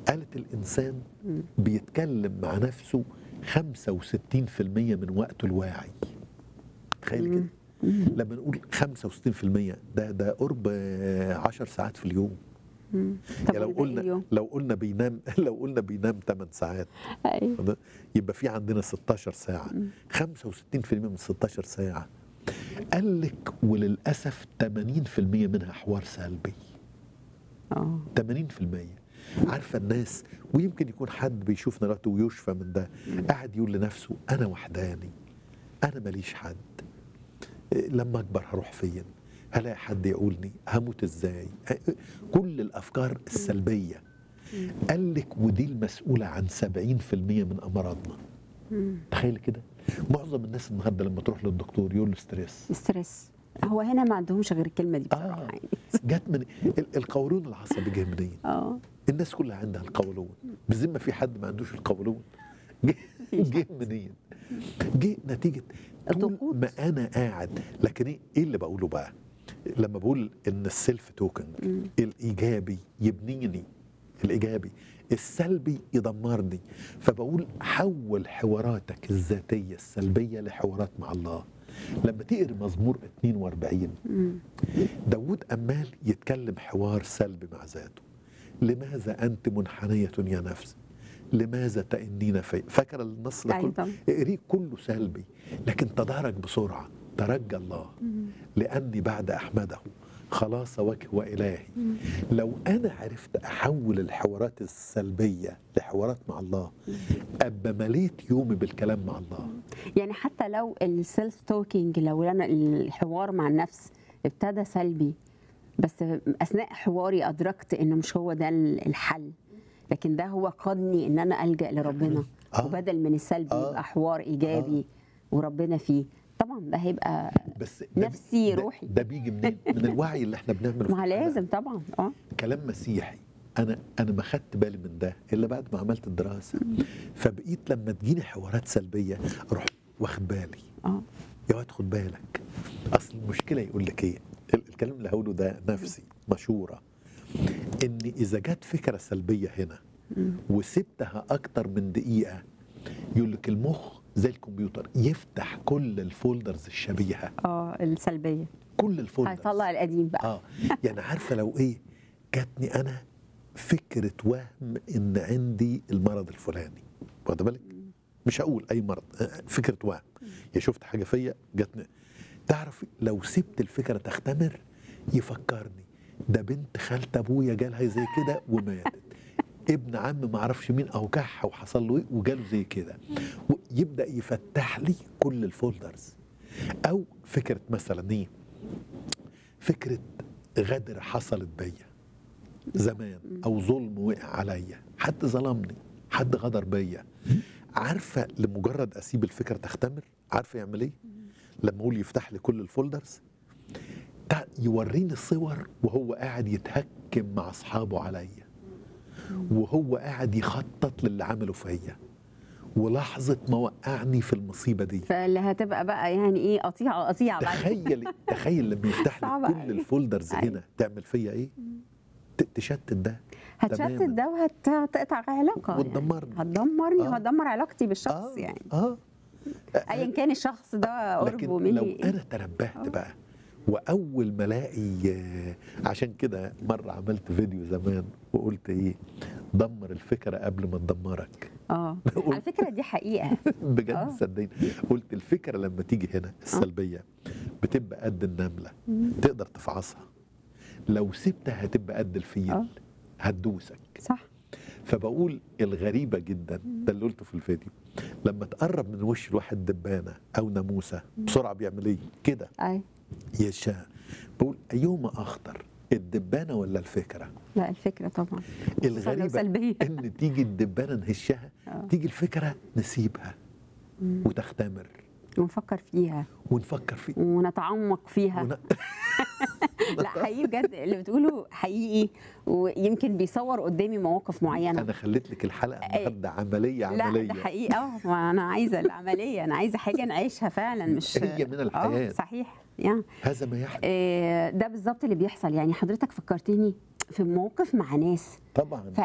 قالت الانسان بيتكلم مع نفسه 65% من وقته الواعي تخيل كده لما نقول 65% ده ده قرب 10 ساعات في اليوم طب يعني لو والباقي قلنا اليوم؟ لو قلنا بينام لو قلنا بينام 8 ساعات أيوة. ده يبقى في عندنا 16 ساعة 65% من 16 ساعة قال لك وللأسف 80% منها حوار سلبي اه 80% عارفة الناس ويمكن يكون حد بيشوفنا دلوقتي ويشفى من ده قاعد يقول لنفسه أنا وحداني أنا ماليش حد إيه، لما أكبر هروح فين هلاقي حد يقولني هموت إزاي إيه، كل الأفكار السلبية قال لك ودي المسؤولة عن 70% من أمراضنا تخيل كده معظم الناس النهارده لما تروح للدكتور يقول له ستريس ستريس هو هنا ما عندهمش غير الكلمه دي بصراحه آه. يعني جت من ال- القولون العصبي جه منين؟ اه الناس كلها عندها القولون بالذمه في حد ما عندوش القولون جه جه منين جه نتيجه طول الضغوط. ما انا قاعد لكن ايه إيه اللي بقوله بقى لما بقول ان السيلف توكنج الايجابي يبنيني الايجابي السلبي يدمرني فبقول حول حواراتك الذاتيه السلبيه لحوارات مع الله لما تقري مزمور 42 داود أمال يتكلم حوار سلبي مع ذاته لماذا أنت منحنية يا نفس لماذا تأنين في فاكر النص ده أيوة كله طبعا. اقريه كله سلبي لكن تدارك بسرعة ترجى الله لأني بعد أحمده خلاص وجه وإلهي لو أنا عرفت أحول الحوارات السلبية لحوارات مع الله أبقى مليت يومي بالكلام مع الله يعني حتى لو السيلف توكينج لو انا الحوار مع النفس ابتدى سلبي بس اثناء حواري ادركت انه مش هو ده الحل لكن ده هو قادني ان انا الجا لربنا آه. وبدل من السلبي آه. يبقى حوار ايجابي وربنا فيه طبعا ده هيبقى بس ده- نفسي ده- روحي. ده بيجي منين؟ من الوعي اللي احنا بنعمله في ما هو الحلقة. لازم طبعا اه كلام مسيحي انا انا ما خدت بالي من ده الا بعد ما عملت الدراسه فبقيت لما تجيني حوارات سلبيه اروح واخد بالي اه يا واد خد بالك اصل المشكله يقول لك ايه ال- الكلام اللي هقوله ده نفسي مشوره ان اذا جت فكره سلبيه هنا وسبتها اكتر من دقيقه يقول لك المخ زي الكمبيوتر يفتح كل الفولدرز الشبيهه اه السلبيه كل الفولدرز هيطلع القديم بقى اه يعني عارفه لو ايه جاتني انا فكره وهم ان عندي المرض الفلاني واخد بالك مش هقول اي مرض آه، فكره وهم يا شفت حاجه فيا جاتني تعرف لو سبت الفكره تختمر يفكرني ده بنت خالة ابويا جالها زي كده وماتت ابن عم ما اعرفش مين اوجعها وحصل له ايه وجاله زي كده ويبدا يفتح لي كل الفولدرز او فكره مثلا ايه فكره غدر حصلت بيا زمان او ظلم وقع عليا حد ظلمني حد غدر بيا عارفه لمجرد اسيب الفكره تختمر عارفه يعمل ايه لما اقول يفتح لي كل الفولدرز تع- يوريني صور وهو قاعد يتهكم مع اصحابه عليا وهو قاعد يخطط للي عمله فيا ولحظه ما وقعني في المصيبه دي فاللي هتبقى بقى يعني ايه قطيعه قطيعه بعد تخيل تخيل لما يفتح صعبة لي كل أوي. الفولدرز أيوة. هنا تعمل فيا ايه؟ ت- تشتت ده هتشتت تماماً. ده وهتقطع علاقه وتدمرني. يعني. هتدمرني آه. وهتدمر علاقتي بالشخص اه يعني اه ايا كان الشخص ده لكن قربه مني لو إيه؟ انا تنبهت بقى واول ما الاقي آه، عشان كده مره عملت فيديو زمان وقلت ايه دمر الفكره قبل ما تدمرك اه على فكره دي حقيقه بجد آه. صدقني قلت الفكره لما تيجي هنا السلبيه بتبقى قد النمله تقدر تفعصها لو سبتها هتبقى قد آه. الفيل هتدوسك صح فبقول الغريبة جدا ده اللي قلته في الفيديو لما تقرب من وش الواحد دبانة أو ناموسة بسرعة بيعمل إيه؟ كده اي يشاء بقول أيهما أخطر الدبانة ولا الفكرة؟ لا الفكره طبعا خصوصاً لو الغريبة سلبيه إن تيجي الدبانة نهشها آه. تيجي الفكرة نسيبها وتختمر ونفكر فيها ونفكر فيه ونتعمق فيها ون... لا حقيقي بجد اللي بتقوله حقيقي ويمكن بيصور قدامي مواقف معينه أنا خليت لك الحلقة النهاردة عملية لا عملية ده حقيقي اه ما انا عايزه العمليه انا عايزه حاجه نعيشها فعلا مش هي من الحياة. اه صحيح يعني هذا ما يحدث آه، ده بالظبط اللي بيحصل يعني حضرتك فكرتني في موقف مع ناس طبعا